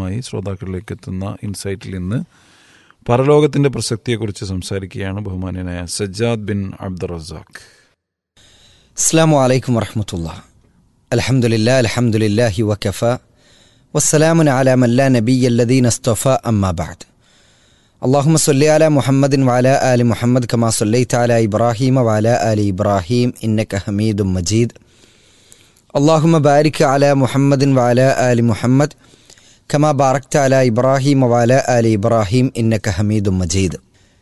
ഭാഗമായി ശ്രോതാക്കളിലേക്ക് എത്തുന്ന ഇൻസൈറ്റിൽ ഇന്ന് പരലോകത്തിന്റെ പ്രസക്തിയെക്കുറിച്ച് സംസാരിക്കുകയാണ് ബഹുമാന്യനായ സജ്ജാദ് ബിൻ അബ്ദുൾ റസാഖ് അസ്സാം വലൈക്കും വറഹമത്തുള്ള അലഹമുല്ല അലഹമുല്ലാഹി വക്കഫ വസ്സലാമുൻ അല മല്ല നബി അല്ലദീൻ അസ്തഫ അമ്മാബാദ് اللهم صل على محمد وعلى آل محمد كما صليت على إبراهيم وعلى آل إبراهيم إنك حميد مجيد اللهم بارك على محمد وعلى آل محمد كما باركت على إبراهيم وعلى آل إبراهيم إنك حميد مجيد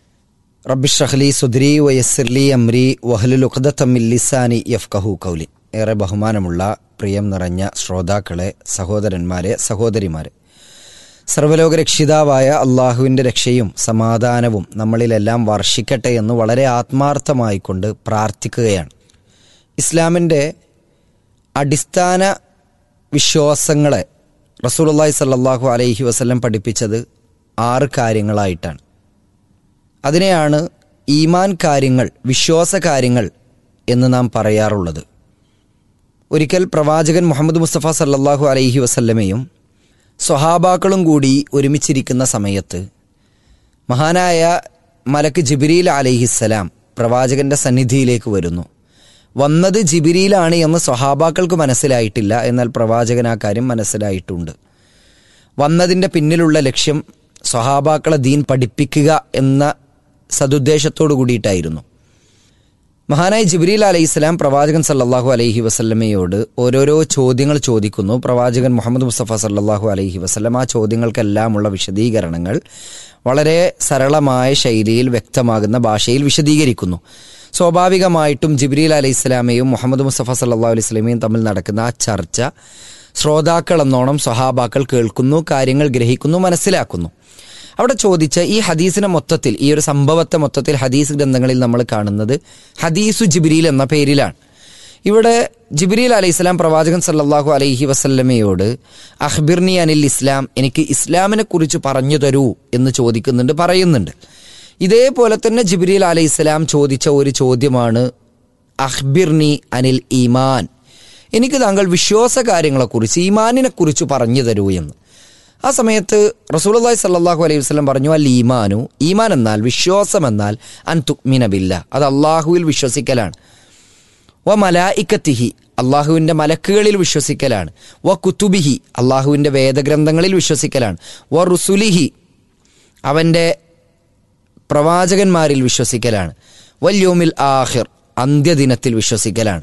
رب اشرح لي صدري ويسر لي أمري واحلل عقدة من لساني يفقهوا قولي ഏറെ ബഹുമാനമുള്ള പ്രിയം നിറഞ്ഞ ശ്രോതാക്കളെ സഹോദരന്മാരെ സഹോദരിമാരെ സർവലോക രക്ഷിതാവായ അള്ളാഹുവിൻ്റെ രക്ഷയും സമാധാനവും നമ്മളിലെല്ലാം വർഷിക്കട്ടെ എന്ന് വളരെ ആത്മാർത്ഥമായിക്കൊണ്ട് പ്രാർത്ഥിക്കുകയാണ് ഇസ്ലാമിൻ്റെ അടിസ്ഥാന വിശ്വാസങ്ങളെ റസൂലുള്ളാഹി സല്ലല്ലാഹു അലൈഹി വസല്ലം പഠിപ്പിച്ചത് ആറ് കാര്യങ്ങളായിട്ടാണ് അതിനെയാണ് ഈമാൻ കാര്യങ്ങൾ വിശ്വാസ കാര്യങ്ങൾ എന്ന് നാം പറയാറുള്ളത് ഒരിക്കൽ പ്രവാചകൻ മുഹമ്മദ് മുസ്തഫ സല്ലല്ലാഹു അലൈഹി വസല്ലമയും സ്വഹാബാക്കളും കൂടി ഒരുമിച്ചിരിക്കുന്ന സമയത്ത് മഹാനായ മലക്ക് ജിബിരിൽ അലൈഹിസ്സലാം പ്രവാചകന്റെ സന്നിധിയിലേക്ക് വരുന്നു വന്നത് ജിബിരിയിലാണ് എന്ന് സ്വഹാബാക്കൾക്ക് മനസ്സിലായിട്ടില്ല എന്നാൽ പ്രവാചകൻ ആ കാര്യം മനസ്സിലായിട്ടുണ്ട് വന്നതിൻ്റെ പിന്നിലുള്ള ലക്ഷ്യം സ്വഹാബാക്കളെ ദീൻ പഠിപ്പിക്കുക എന്ന സതുദ്ദേശത്തോടു കൂടിയിട്ടായിരുന്നു മഹാനായ ജിബ്രീൽ അലൈഹി സ്വലാം പ്രവാചകൻ സല്ലല്ലാഹു അലൈഹി വസല്ലമയോട് ഓരോരോ ചോദ്യങ്ങൾ ചോദിക്കുന്നു പ്രവാചകൻ മുഹമ്മദ് മുസ്തഫ സല്ലല്ലാഹു അലൈഹി വസല്ലം ആ ചോദ്യങ്ങൾക്കെല്ലാമുള്ള വിശദീകരണങ്ങൾ വളരെ സരളമായ ശൈലിയിൽ വ്യക്തമാകുന്ന ഭാഷയിൽ വിശദീകരിക്കുന്നു സ്വാഭാവികമായിട്ടും ജിബ്രീൽ അലൈഹി സ്വലാമയും മുഹമ്മദ് മുസ്തഫ സല്ലല്ലാഹു അലൈഹി സ്വലമയും തമ്മിൽ നടക്കുന്ന ആ ചർച്ച ശ്രോതാക്കൾ എന്നോണം സ്വഹാബാക്കൾ കേൾക്കുന്നു കാര്യങ്ങൾ ഗ്രഹിക്കുന്നു മനസ്സിലാക്കുന്നു അവിടെ ചോദിച്ച ഈ ഹദീസിനെ മൊത്തത്തിൽ ഈ ഒരു സംഭവത്തെ മൊത്തത്തിൽ ഹദീസ് ഗ്രന്ഥങ്ങളിൽ നമ്മൾ കാണുന്നത് ഹദീസു ജിബ്രീൽ എന്ന പേരിലാണ് ഇവിടെ ജിബ്രീൽ അലൈഹി സ്വലാം പ്രവാചകൻ സല്ലല്ലാഹു അലൈഹി വസല്ലമയോട് അഹ്ബിർനി അനിൽ ഇസ്ലാം എനിക്ക് ഇസ്ലാമിനെ കുറിച്ച് പറഞ്ഞു തരൂ എന്ന് ചോദിക്കുന്നുണ്ട് പറയുന്നുണ്ട് ഇതേപോലെ തന്നെ ജിബ്രീൽ അലൈഹി സ്വലാം ചോദിച്ച ഒരു ചോദ്യമാണ് അഹ്ബിർനി അനിൽ ഈമാൻ എനിക്ക് താങ്കൾ വിശ്വാസ കാര്യങ്ങളെക്കുറിച്ച് ഈമാനിനെ കുറിച്ച് പറഞ്ഞു തരൂ എന്ന് ആ സമയത്ത് റസൂലുള്ളാഹി സല്ലല്ലാഹു അലൈഹി വസല്ലം പറഞ്ഞു അൽ ഈമാനു ഈമാൻ എന്നാൽ വിശ്വാസം എന്നാൽ അൻ തുക്മിന ബില്ല അത് അള്ളാഹുവിൽ വിശ്വസിക്കലാണ് വ മലായിക്കത്തിഹി അള്ളാഹുവിൻ്റെ മലക്കുകളിൽ വിശ്വസിക്കലാണ് വ കുത്തുബിഹി അള്ളാഹുവിൻ്റെ വേദഗ്രന്ഥങ്ങളിൽ വിശ്വസിക്കലാണ് വ റുസുലിഹി അവൻ്റെ പ്രവാചകന്മാരിൽ വിശ്വസിക്കലാണ് വല്യോമിൽ ആഹിർ അന്ത്യദിനത്തിൽ വിശ്വസിക്കലാണ്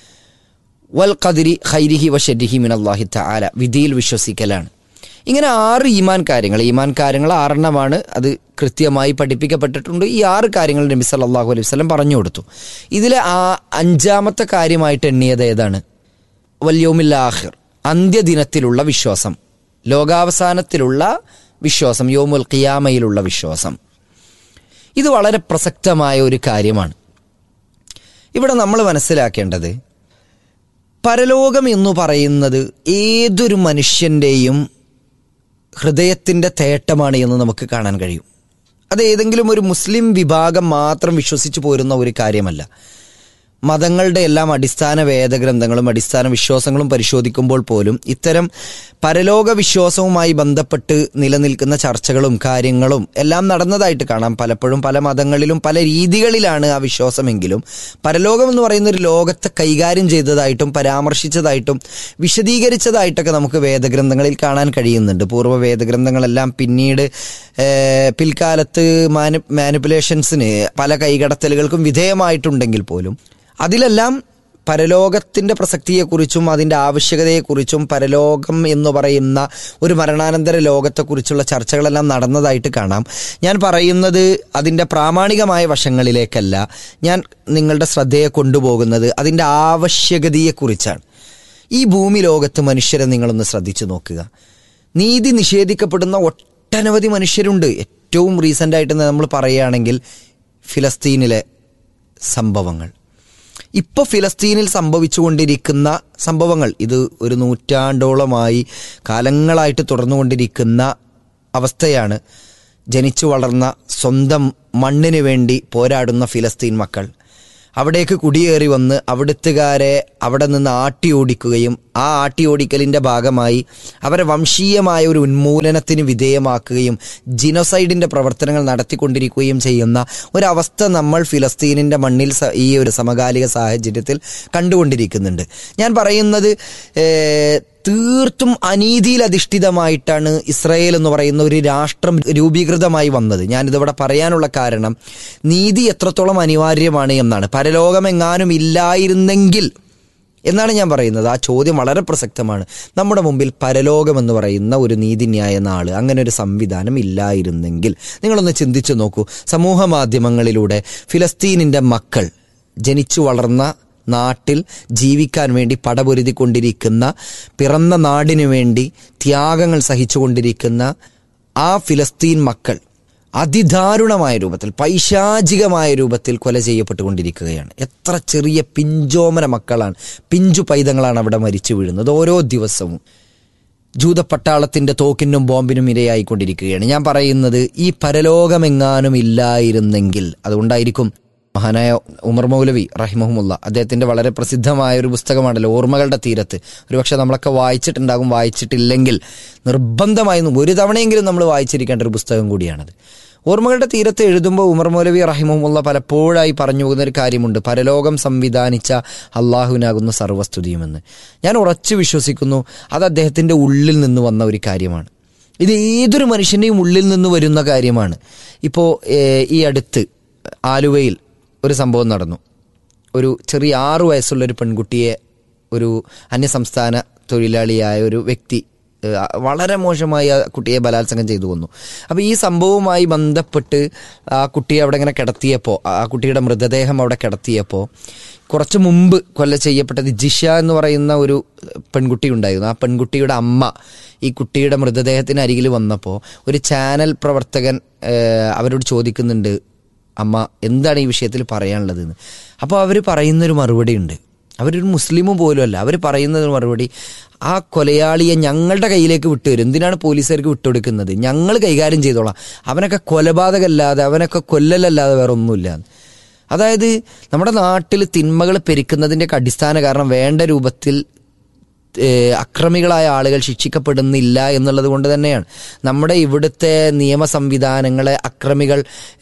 വൽ ഖദിരി ഖൈരിഹി വ ഷെരിഹി മിൻ അള്ളാഹി തആല വിധിയിൽ വിശ്വസിക്കലാണ് ഇങ്ങനെ ആറ് ഈമാൻ കാര്യങ്ങൾ ഈമാൻ കാര്യങ്ങൾ ആറെണ്ണമാണ് അത് കൃത്യമായി പഠിപ്പിക്കപ്പെട്ടിട്ടുണ്ട് ഈ ആറ് കാര്യങ്ങൾ നബി സല്ലല്ലാഹു അലൈഹി വസല്ലം പറഞ്ഞു കൊടുത്തു ഇതിലെ ആ അഞ്ചാമത്തെ കാര്യമായിട്ട് എണ്ണിയത് ഏതാണ് വല്യോമിൽ ആഹിർ അന്ത്യദിനത്തിലുള്ള വിശ്വാസം ലോകാവസാനത്തിലുള്ള വിശ്വാസം യോമുൽ ഖിയാമയിലുള്ള വിശ്വാസം ഇത് വളരെ പ്രസക്തമായ ഒരു കാര്യമാണ് ഇവിടെ നമ്മൾ മനസ്സിലാക്കേണ്ടത് പരലോകം എന്ന് പറയുന്നത് ഏതൊരു മനുഷ്യൻ്റെയും ഹൃദയത്തിൻ്റെ തേട്ടമാണ് എന്ന് നമുക്ക് കാണാൻ കഴിയും അത് ഏതെങ്കിലും ഒരു മുസ്ലിം വിഭാഗം മാത്രം വിശ്വസിച്ചു പോരുന്ന ഒരു കാര്യമല്ല മതങ്ങളുടെ എല്ലാം അടിസ്ഥാന വേദഗ്രന്ഥങ്ങളും അടിസ്ഥാന വിശ്വാസങ്ങളും പരിശോധിക്കുമ്പോൾ പോലും ഇത്തരം പരലോക വിശ്വാസവുമായി ബന്ധപ്പെട്ട് നിലനിൽക്കുന്ന ചർച്ചകളും കാര്യങ്ങളും എല്ലാം നടന്നതായിട്ട് കാണാം പലപ്പോഴും പല മതങ്ങളിലും പല രീതികളിലാണ് ആ വിശ്വാസമെങ്കിലും പരലോകം എന്ന് പറയുന്ന ഒരു ലോകത്തെ കൈകാര്യം ചെയ്തതായിട്ടും പരാമർശിച്ചതായിട്ടും വിശദീകരിച്ചതായിട്ടൊക്കെ നമുക്ക് വേദഗ്രന്ഥങ്ങളിൽ കാണാൻ കഴിയുന്നുണ്ട് പൂർവ്വ വേദഗ്രന്ഥങ്ങളെല്ലാം പിന്നീട് പിൽക്കാലത്ത് മാനി മാനിപ്പുലേഷൻസിന് പല കൈകടത്തലുകൾക്കും വിധേയമായിട്ടുണ്ടെങ്കിൽ പോലും അതിലെല്ലാം പരലോകത്തിൻ്റെ പ്രസക്തിയെക്കുറിച്ചും അതിൻ്റെ ആവശ്യകതയെക്കുറിച്ചും പരലോകം എന്ന് പറയുന്ന ഒരു മരണാനന്തര ലോകത്തെക്കുറിച്ചുള്ള ചർച്ചകളെല്ലാം നടന്നതായിട്ട് കാണാം ഞാൻ പറയുന്നത് അതിൻ്റെ പ്രാമാണികമായ വശങ്ങളിലേക്കല്ല ഞാൻ നിങ്ങളുടെ ശ്രദ്ധയെ കൊണ്ടുപോകുന്നത് അതിൻ്റെ ആവശ്യകതയെക്കുറിച്ചാണ് ഈ ഭൂമി ലോകത്ത് മനുഷ്യരെ നിങ്ങളൊന്ന് ശ്രദ്ധിച്ചു നോക്കുക നീതി നിഷേധിക്കപ്പെടുന്ന ഒട്ടനവധി മനുഷ്യരുണ്ട് ഏറ്റവും റീസെൻ്റായിട്ട് നമ്മൾ പറയുകയാണെങ്കിൽ ഫിലസ്തീനിലെ സംഭവങ്ങൾ ഇപ്പോൾ ഫിലസ്തീനിൽ സംഭവിച്ചുകൊണ്ടിരിക്കുന്ന സംഭവങ്ങൾ ഇത് ഒരു നൂറ്റാണ്ടോളമായി കാലങ്ങളായിട്ട് തുടർന്നുകൊണ്ടിരിക്കുന്ന അവസ്ഥയാണ് ജനിച്ചു വളർന്ന സ്വന്തം മണ്ണിന് വേണ്ടി പോരാടുന്ന ഫിലസ്തീൻ മക്കൾ അവിടേക്ക് കുടിയേറി വന്ന് അവിടുത്തുകാരെ അവിടെ നിന്ന് ആട്ടി ഓടിക്കുകയും ആ ആട്ടി ഓടിക്കലിന്റെ ഭാഗമായി അവരെ വംശീയമായ ഒരു ഉന്മൂലനത്തിന് വിധേയമാക്കുകയും ജിനോസൈഡിന്റെ പ്രവർത്തനങ്ങൾ നടത്തിക്കൊണ്ടിരിക്കുകയും ചെയ്യുന്ന ഒരവസ്ഥ നമ്മൾ ഫിലസ്തീനിന്റെ മണ്ണിൽ സ- ഈ ഒരു സമകാലിക സാഹചര്യത്തിൽ കണ്ടുകൊണ്ടിരിക്കുന്നുണ്ട് ഞാൻ പറയുന്നത് ഏഹ്, തീർത്തും അനീതിയിൽ അധിഷ്ഠിതമായിട്ടാണ് ഇസ്രായേൽ എന്ന് പറയുന്ന ഒരു രാഷ്ട്രം രൂപീകൃതമായി വന്നത് ഞാനിതിവിടെ പറയാനുള്ള കാരണം നീതി എത്രത്തോളം അനിവാര്യമാണ് എന്നാണ് പരലോകമെങ്ങാനും ഇല്ലായിരുന്നെങ്കിൽ എന്നാണ് ഞാൻ പറയുന്നത് ആ ചോദ്യം വളരെ പ്രസക്തമാണ് നമ്മുടെ മുമ്പിൽ പരലോകം എന്ന് പറയുന്ന ഒരു നീതിന്യായ നാള് അങ്ങനെ ഒരു സംവിധാനം ഇല്ലായിരുന്നെങ്കിൽ നിങ്ങളൊന്ന് ചിന്തിച്ചു നോക്കൂ സമൂഹ മാധ്യമങ്ങളിലൂടെ ഫിലസ്തീനിന്റെ മക്കൾ ജനിച്ചു വളർന്ന നാട്ടിൽ ജീവിക്കാൻ വേണ്ടി പടപൊരുതിക്കൊണ്ടിരിക്കുന്ന പിറന്ന നാടിനു വേണ്ടി ത്യാഗങ്ങൾ സഹിച്ചുകൊണ്ടിരിക്കുന്ന ആ ഫിലസ്തീൻ മക്കൾ അതിദാരുണമായ രൂപത്തിൽ പൈശാചികമായ രൂപത്തിൽ കൊല ചെയ്യപ്പെട്ടുകൊണ്ടിരിക്കുകയാണ് എത്ര ചെറിയ പിഞ്ചോമന മക്കളാണ് പിഞ്ചു പൈതങ്ങളാണ് അവിടെ മരിച്ചു വീഴുന്നത് ഓരോ ദിവസവും ജൂതപ്പട്ടാളത്തിന്റെ തോക്കിനും ബോംബിനും ഇരയായിക്കൊണ്ടിരിക്കുകയാണ് ഞാൻ പറയുന്നത് ഈ പരലോകമെങ്ങാനും ഇല്ലായിരുന്നെങ്കിൽ അതുകൊണ്ടായിരിക്കും മഹാനായ ഉമർ മൗലവി റഹിമഹുമുല്ല അദ്ദേഹത്തിന്റെ വളരെ പ്രസിദ്ധമായ ഒരു പുസ്തകമാണല്ലോ ഓർമ്മകളുടെ തീരത്ത് ഒരുപക്ഷെ നമ്മളൊക്കെ വായിച്ചിട്ടുണ്ടാകും വായിച്ചിട്ടില്ലെങ്കിൽ നിർബന്ധമായും ഒരു തവണയെങ്കിലും നമ്മൾ വായിച്ചിരിക്കേണ്ട ഒരു പുസ്തകം കൂടിയാണത് ഓർമ്മകളുടെ തീരത്ത് എഴുതുമ്പോൾ ഉമർ മൗലവി റഹിമഹുമുള്ള പലപ്പോഴായി പറഞ്ഞു പോകുന്ന ഒരു കാര്യമുണ്ട് പരലോകം സംവിധാനിച്ച അള്ളാഹുവിനാകുന്ന സർവസ്തുതിയുമെന്ന് ഞാൻ ഉറച്ചു വിശ്വസിക്കുന്നു അത് അദ്ദേഹത്തിന്റെ ഉള്ളിൽ നിന്ന് വന്ന ഒരു കാര്യമാണ് ഇത് ഏതൊരു മനുഷ്യന്റെയും ഉള്ളിൽ നിന്ന് വരുന്ന കാര്യമാണ് ഇപ്പോൾ ഈ അടുത്ത് ആലുവയിൽ ഒരു സംഭവം നടന്നു ഒരു ചെറിയ ആറു വയസ്സുള്ള ഒരു പെൺകുട്ടിയെ ഒരു അന്യസംസ്ഥാന തൊഴിലാളിയായ ഒരു വ്യക്തി ഏഹ്, വളരെ മോശമായി ആ കുട്ടിയെ ബലാത്സംഗം ചെയ്തു കൊന്നു അപ്പോൾ ഈ സംഭവവുമായി ബന്ധപ്പെട്ട് ആ കുട്ടിയെ അവിടെ ഇങ്ങനെ കിടത്തിയപ്പോൾ ആ കുട്ടിയുടെ മൃതദേഹം അവിടെ കിടത്തിയപ്പോൾ കുറച്ച് മുമ്പ് കൊല ചെയ്യപ്പെട്ടത് ജിഷ എന്ന് പറയുന്ന ഒരു പെൺകുട്ടി ഉണ്ടായിരുന്നു ആ പെൺകുട്ടിയുടെ അമ്മ ഈ കുട്ടിയുടെ മൃതദേഹത്തിന് അരികിൽ വന്നപ്പോൾ ഒരു ചാനൽ പ്രവർത്തകൻ ഏഹ്, അവരോട് ചോദിക്കുന്നുണ്ട് അമ്മ എന്താണ് ഈ വിഷയത്തിൽ പറയാനുള്ളത് എന്ന് അപ്പോൾ അവർ പറയുന്നൊരു മറുപടി ഉണ്ട് അവരൊരു മുസ്ലിമും പോലും അല്ല അവർ പറയുന്നൊരു മറുപടി ആ കൊലയാളിയെ ഞങ്ങളുടെ കയ്യിലേക്ക് വിട്ടുവരും എന്തിനാണ് പോലീസുകാർക്ക് വിട്ടുകൊടുക്കുന്നത് ഞങ്ങൾ കൈകാര്യം ചെയ്തോളാം അവനൊക്കെ കൊലപാതകമല്ലാതെ അവനൊക്കെ കൊല്ലലല്ലാതെ വേറെ ഒന്നുമില്ല അതായത് നമ്മുടെ നാട്ടിൽ തിന്മകൾ പെരുക്കുന്നതിൻ്റെയൊക്കെ അടിസ്ഥാന കാരണം വേണ്ട രൂപത്തിൽ ഏഹ് അക്രമികളായ ആളുകൾ ശിക്ഷിക്കപ്പെടുന്നില്ല എന്നുള്ളത് കൊണ്ട് തന്നെയാണ് നമ്മുടെ ഇവിടുത്തെ നിയമ സംവിധാനങ്ങളെ അക്രമികൾ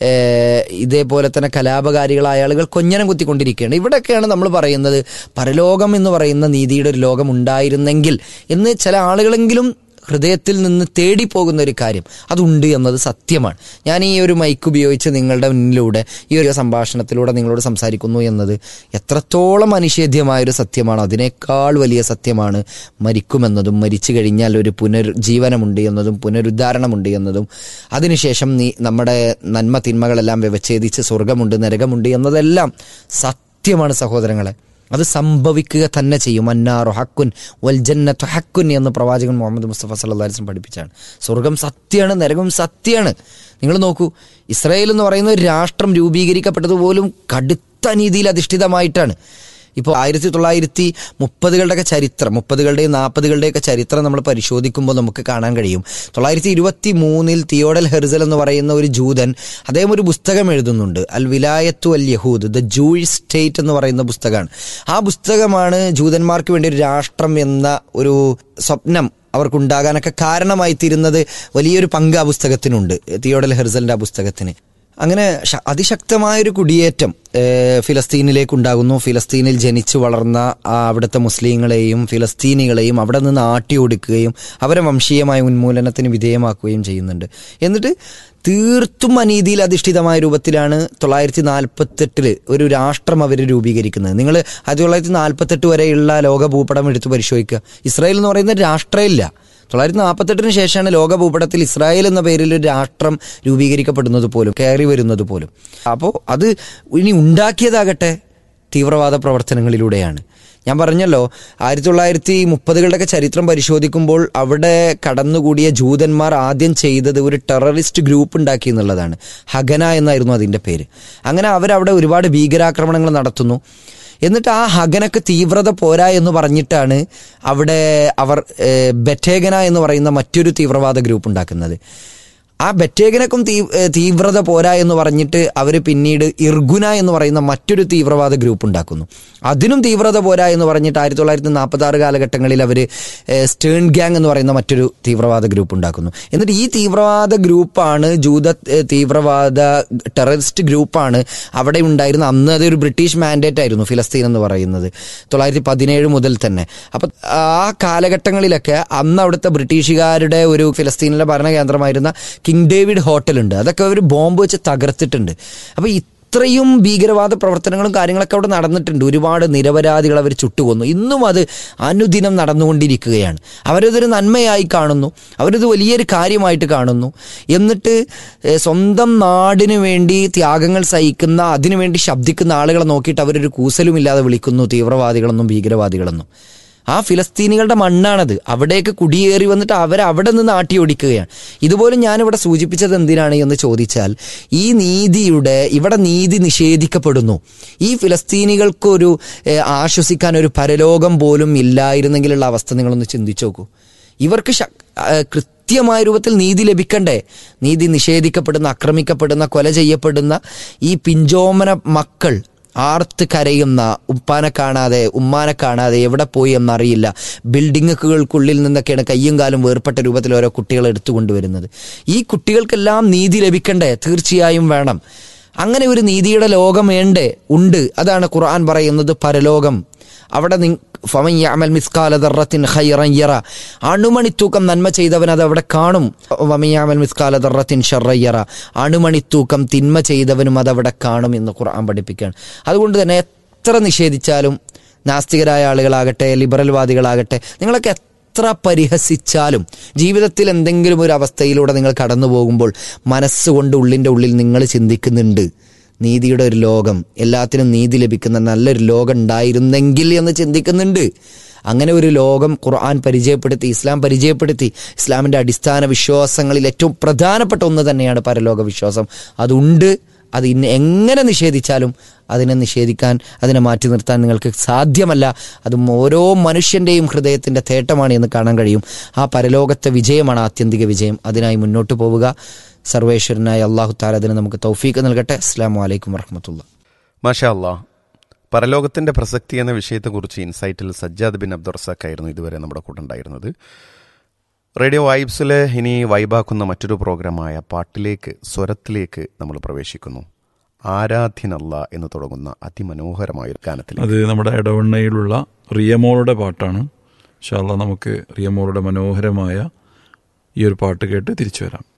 ഏഹ് ഇതേപോലെ തന്നെ കലാപകാരികളായ ആളുകൾ കൊഞ്ഞനം കുത്തിക്കൊണ്ടിരിക്കുകയാണ് ഇവിടെയൊക്കെയാണ് നമ്മൾ പറയുന്നത് പരലോകം എന്ന് പറയുന്ന നീതിയുടെ ഒരു ലോകം ഉണ്ടായിരുന്നെങ്കിൽ എന്ന് ചില ആളുകളെങ്കിലും ഹൃദയത്തിൽ നിന്ന് തേടിപ്പോകുന്ന ഒരു കാര്യം അതുണ്ട് എന്നത് സത്യമാണ് ഞാൻ ഈ ഒരു മൈക്ക് ഉപയോഗിച്ച് നിങ്ങളുടെ മുന്നിലൂടെ ഈ ഒരു സംഭാഷണത്തിലൂടെ നിങ്ങളോട് സംസാരിക്കുന്നു എന്നത് എത്രത്തോളം അനിഷേധ്യമായൊരു സത്യമാണ് അതിനേക്കാൾ വലിയ സത്യമാണ് മരിക്കുമെന്നതും മരിച്ചു കഴിഞ്ഞാൽ ഒരു പുനരുജ്ജീവനമുണ്ട് എന്നതും പുനരുദ്ധാരണമുണ്ട് എന്നതും അതിനുശേഷം നീ നമ്മുടെ നന്മ തിന്മകളെല്ലാം വ്യവച്ഛേദിച്ച് സ്വർഗമുണ്ട് നരകമുണ്ട് എന്നതെല്ലാം സത്യമാണ് സഹോദരങ്ങളെ അത് സംഭവിക്കുക തന്നെ ചെയ്യും അന്നാറു ഹക്കുൻ വൽ ജന്നത്തു ഹക്കുൻ എന്ന് പ്രവാചകൻ മുഹമ്മദ് മുസ്തഫ സല്ലല്ലാഹു അലൈഹി വസല്ലം പഠിപ്പിച്ചാണ് സ്വർഗം സത്യമാണ് നരകം സത്യമാണ് നിങ്ങൾ നോക്കൂ ഇസ്രായേൽ എന്ന് പറയുന്ന ഒരു രാഷ്ട്രം രൂപീകരിക്കപ്പെട്ടത് പോലും കടുത്ത നീതിയിൽ അധിഷ്ഠിതമായിട്ടാണ് ഇപ്പോൾ ആയിരത്തി തൊള്ളായിരത്തി മുപ്പതുകളുടെയൊക്കെ ചരിത്രം മുപ്പതുകളുടെയും നാൽപ്പതുകളുടെയൊക്കെ ചരിത്രം നമ്മൾ പരിശോധിക്കുമ്പോൾ നമുക്ക് കാണാൻ കഴിയും തൊള്ളായിരത്തി ഇരുപത്തി മൂന്നിൽ തിയോഡൽ ഹെർസൽ എന്ന് പറയുന്ന ഒരു ജൂതൻ അദ്ദേഹം ഒരു പുസ്തകം എഴുതുന്നുണ്ട് അൽ വിലായത്തു അൽ യഹൂദ് ദ ജൂയിഷ് സ്റ്റേറ്റ് എന്ന് പറയുന്ന പുസ്തകമാണ് ആ പുസ്തകമാണ് ജൂതന്മാർക്ക് വേണ്ടി ഒരു രാഷ്ട്രം എന്ന ഒരു സ്വപ്നം അവർക്കുണ്ടാകാനൊക്കെ കാരണമായി തീരുന്നത് വലിയൊരു പങ്ക് ആ പുസ്തകത്തിനുണ്ട് തിയോഡൽ ഹെർസലിന്റെ ആ പുസ്തകത്തിന് അങ്ങനെ ശ- അതിശക്തമായൊരു കുടിയേറ്റം ഏഹ്, ഫിലസ്തീനിലേക്ക് ഉണ്ടാകുന്നു ഫിലസ്തീനിൽ ജനിച്ചു വളർന്ന ആ അവിടുത്തെ മുസ്ലിങ്ങളെയും ഫിലസ്തീനികളെയും അവിടെ നിന്ന് ആട്ടി ഒടുക്കുകയും അവരെ വംശീയമായ ഉന്മൂലനത്തിന് വിധേയമാക്കുകയും ചെയ്യുന്നുണ്ട് എന്നിട്ട് തീർത്തും അനീതിയിൽ അധിഷ്ഠിതമായ രൂപത്തിലാണ് തൊള്ളായിരത്തി നാൽപ്പത്തെട്ടില് ഒരു രാഷ്ട്രം അവർ രൂപീകരിക്കുന്നത് നിങ്ങൾ ആയിരത്തി തൊള്ളായിരത്തി നാൽപ്പത്തെട്ട് വരെയുള്ള ലോക ഭൂപടം എടുത്ത് പരിശോധിക്കുക ഇസ്രായേൽ എന്ന് പറയുന്ന ഒരു രാഷ്ട്രമില്ല തൊള്ളായിരത്തി നാൽപ്പത്തെട്ടിന് ശേഷമാണ് ലോക ഭൂപടത്തിൽ ഇസ്രായേൽ എന്ന പേരിൽ ഒരു രാഷ്ട്രം രൂപീകരിക്കപ്പെടുന്നത് പോലും കയറി വരുന്നത് പോലും അപ്പോൾ അത് ഇനി ഉണ്ടാക്കിയതാകട്ടെ തീവ്രവാദ പ്രവർത്തനങ്ങളിലൂടെയാണ് ഞാൻ പറഞ്ഞല്ലോ ആയിരത്തി തൊള്ളായിരത്തി മുപ്പതുകളുടെയൊക്കെ ചരിത്രം പരിശോധിക്കുമ്പോൾ അവിടെ കടന്നുകൂടിയ ജൂതന്മാർ ആദ്യം ചെയ്തത് ഒരു ടെററിസ്റ്റ് ഗ്രൂപ്പ് ഉണ്ടാക്കി എന്നുള്ളതാണ് ഹഗന എന്നായിരുന്നു അതിൻ്റെ പേര് അങ്ങനെ അവരവിടെ ഒരുപാട് ഭീകരാക്രമണങ്ങൾ നടത്തുന്നു എന്നിട്ട് ആ ഹഗനക്ക് തീവ്രത പോരാ എന്ന് പറഞ്ഞിട്ടാണ് അവിടെ അവർ ഏഹ്, ബെറ്റേഗന എന്ന് പറയുന്ന മറ്റൊരു തീവ്രവാദ ഗ്രൂപ്പ് ഉണ്ടാക്കുന്നത് ആ ബറ്റേഗിനൊക്കും തീ ഏ, തീവ്രത പോരാ എന്ന് പറഞ്ഞിട്ട് അവർ പിന്നീട് ഇർഗുന എന്ന് പറയുന്ന മറ്റൊരു തീവ്രവാദ ഗ്രൂപ്പ് ഉണ്ടാക്കുന്നു അതിനും തീവ്രത പോരാ എന്ന് പറഞ്ഞിട്ട് ആയിരത്തി തൊള്ളായിരത്തി നാൽപ്പത്തി ആറ് കാലഘട്ടങ്ങളിൽ അവർ സ്റ്റേൺ ഗ്യാങ് എന്ന് പറയുന്ന മറ്റൊരു തീവ്രവാദ ഗ്രൂപ്പ് ഉണ്ടാക്കുന്നു എന്നിട്ട് ഈ തീവ്രവാദ ഗ്രൂപ്പാണ് ജൂത ഏ, തീവ്രവാദ ടെററിസ്റ്റ് ഗ്രൂപ്പാണ് അവിടെ ഉണ്ടായിരുന്ന അന്ന് അതൊരു ബ്രിട്ടീഷ് മാൻഡേറ്റ് ആയിരുന്നു ഫിലസ്തീൻ എന്ന് പറയുന്നത് തൊള്ളായിരത്തി പതിനേഴ് മുതൽ തന്നെ അപ്പൊ ആ കാലഘട്ടങ്ങളിലൊക്കെ അന്ന് അവിടുത്തെ ബ്രിട്ടീഷുകാരുടെ ഒരു ഫിലസ്തീനിലെ ഭരണകേന്ദ്രമായിരുന്ന കിങ് ഡേവിഡ് ഹോട്ടൽ ഉണ്ട് അതൊക്കെ അവർ ബോംബ് വെച്ച് തകർത്തിട്ടുണ്ട് അപ്പൊ ഇത്രയും ഭീകരവാദ പ്രവർത്തനങ്ങളും കാര്യങ്ങളൊക്കെ അവിടെ നടന്നിട്ടുണ്ട് ഒരുപാട് നിരപരാധികൾ അവർ ചുട്ടുകൊന്നു ഇന്നും അത് അനുദിനം നടന്നുകൊണ്ടിരിക്കുകയാണ് അവരതൊരു നന്മയായി കാണുന്നു അവരത് വലിയൊരു കാര്യമായിട്ട് കാണുന്നു എന്നിട്ട് ഏഹ്, സ്വന്തം നാടിനു വേണ്ടി ത്യാഗങ്ങൾ സഹിക്കുന്ന അതിനുവേണ്ടി ശബ്ദിക്കുന്ന ആളുകളെ നോക്കിയിട്ട് അവരൊരു കൂസലുമില്ലാതെ വിളിക്കുന്നു തീവ്രവാദികളെന്നും ഭീകരവാദികളെന്നും ആ ഫിലസ്തീനികളുടെ മണ്ണാണത് അവിടേക്ക് കുടിയേറി വന്നിട്ട് അവരെ അവിടെ നിന്ന് ആട്ടി ഓടിക്കുകയാണ് ഇതുപോലും ഞാനിവിടെ സൂചിപ്പിച്ചത് എന്തിനാണ് എന്ന് ചോദിച്ചാൽ ഈ നീതിയുടെ ഇവിടെ നീതി നിഷേധിക്കപ്പെടുന്നു ഈ ഫിലസ്തീനികൾക്കൊരു ഏഹ്, ആശ്വസിക്കാൻ ഒരു പരലോകം പോലും ഇല്ലായിരുന്നെങ്കിലുള്ള അവസ്ഥ നിങ്ങളൊന്ന് ചിന്തിച്ചു നോക്കൂ ഇവർക്ക് ശ- ഏഹ്, കൃത്യമായ രൂപത്തിൽ നീതി ലഭിക്കണ്ടേ നീതി നിഷേധിക്കപ്പെടുന്ന ആക്രമിക്കപ്പെടുന്ന കൊല ചെയ്യപ്പെടുന്ന ഈ പിഞ്ചോമന മക്കൾ ആർത്ത് കരയുന്ന ഉപ്പാനെ കാണാതെ ഉമ്മാനെ കാണാതെ എവിടെ പോയി എന്നറിയില്ല ബിൽഡിങ്ങുകൾക്കുള്ളിൽ നിന്നൊക്കെയാണ് കയ്യും കാലും വേർപെട്ട രൂപത്തിൽ ഓരോ കുട്ടികളെ എടുത്തുകൊണ്ടുവരുന്നത് ഈ കുട്ടികൾക്കെല്ലാം നീതി ലഭിക്കണ്ടേ തീർച്ചയായും വേണം അങ്ങനെ ഒരു നീതിയുടെ ലോകം വേണ്ടേ ഉണ്ട് അതാണ് ഖുർആൻ പറയുന്നത് പരലോകം അവിടെ നി- ഫമൻ യഅമൽ മിസ്കാല ദർറത്തിൻ ഖൈറൻ യറ അണുമണിത്തൂക്കം നന്മ ചെയ്തവൻ അത് അവിടെ കാണും വമൻ യഅമൽ മിസ്കാല ദർറത്തിൻ ഷർറൻ യറ അണുമണിത്തൂക്കം തിന്മ ചെയ്തവനും അത് അവിടെ കാണും എന്ന് ഖുർആൻ പഠിപ്പിക്കുകയാണ് അതുകൊണ്ട് തന്നെ എത്ര നിഷേധിച്ചാലും നാസ്തികരായ ആളുകളാകട്ടെ ലിബറൽവാദികളാകട്ടെ നിങ്ങളൊക്കെ എത്ര പരിഹസിച്ചാലും ജീവിതത്തിൽ എന്തെങ്കിലും ഒരു അവസ്ഥയിലൂടെ നിങ്ങൾ കടന്നു പോകുമ്പോൾ മനസ്സുകൊണ്ട് ഉള്ളിൻ്റെ ഉള്ളിൽ നിങ്ങൾ ചിന്തിക്കുന്നുണ്ട് നീതിയുടെ ഒരു ലോകം എല്ലാത്തിനും നീതി ലഭിക്കുന്ന നല്ലൊരു ലോകം ഉണ്ടായിരുന്നെങ്കിൽ എന്ന് ചിന്തിക്കുന്നുണ്ട് അങ്ങനെ ഒരു ലോകം ഖുർആൻ പരിചയപ്പെടുത്തി ഇസ്ലാം പരിചയപ്പെടുത്തി ഇസ്ലാമിൻ്റെ അടിസ്ഥാന വിശ്വാസങ്ങളിൽ ഏറ്റവും പ്രധാനപ്പെട്ട ഒന്ന് തന്നെയാണ് പരലോക വിശ്വാസം അതുണ്ട് അത് ഇന്ന് എങ്ങനെ നിഷേധിച്ചാലും അതിനെ നിഷേധിക്കാൻ അതിനെ മാറ്റി നിർത്താൻ നിങ്ങൾക്ക് സാധ്യമല്ല അതും ഓരോ മനുഷ്യൻ്റെയും ഹൃദയത്തിൻ്റെ തേട്ടമാണ് എന്ന് കാണാൻ കഴിയും ആ പരലോകത്തെ വിജയമാണ് ആത്യന്തിക വിജയം അതിനായി മുന്നോട്ട് പോവുക സർവേശ്വരനായ അള്ളാഹു താല അതിന് നമുക്ക് തൗഫീക്ക് നൽകട്ടെ അസ്സാം വലൈക്കും വർഹമത്തുള്ള മാഷാ അല്ലാ പരലോകത്തിന്റെ പ്രസക്തി എന്ന വിഷയത്തെക്കുറിച്ച് ഇൻസൈറ്റിൽ സജ്ജാദ് ബിൻ അബ്ദുറസാഖ് ആയിരുന്നു ഇതുവരെ നമ്മുടെ കൂടെ ഉണ്ടായിരുന്നത് റേഡിയോ വൈബ്സിലെ ഇനി വൈബാക്കുന്ന മറ്റൊരു പ്രോഗ്രാമായ പാട്ടിലേക്ക് സ്വരത്തിലേക്ക് നമ്മൾ പ്രവേശിക്കുന്നു ആരാധ്യനല്ല എന്ന് തുടങ്ങുന്ന അതിമനോഹരമായ ഒരു ഗാനത്തിൽ അത് നമ്മുടെ ഇടവണ്ണയിലുള്ള റിയമോളുടെ പാട്ടാണ് ഇൻഷാല്ല നമുക്ക് റിയമോളുടെ മനോഹരമായ ഈ ഒരു പാട്ട് കേട്ട് തിരിച്ചു വരാം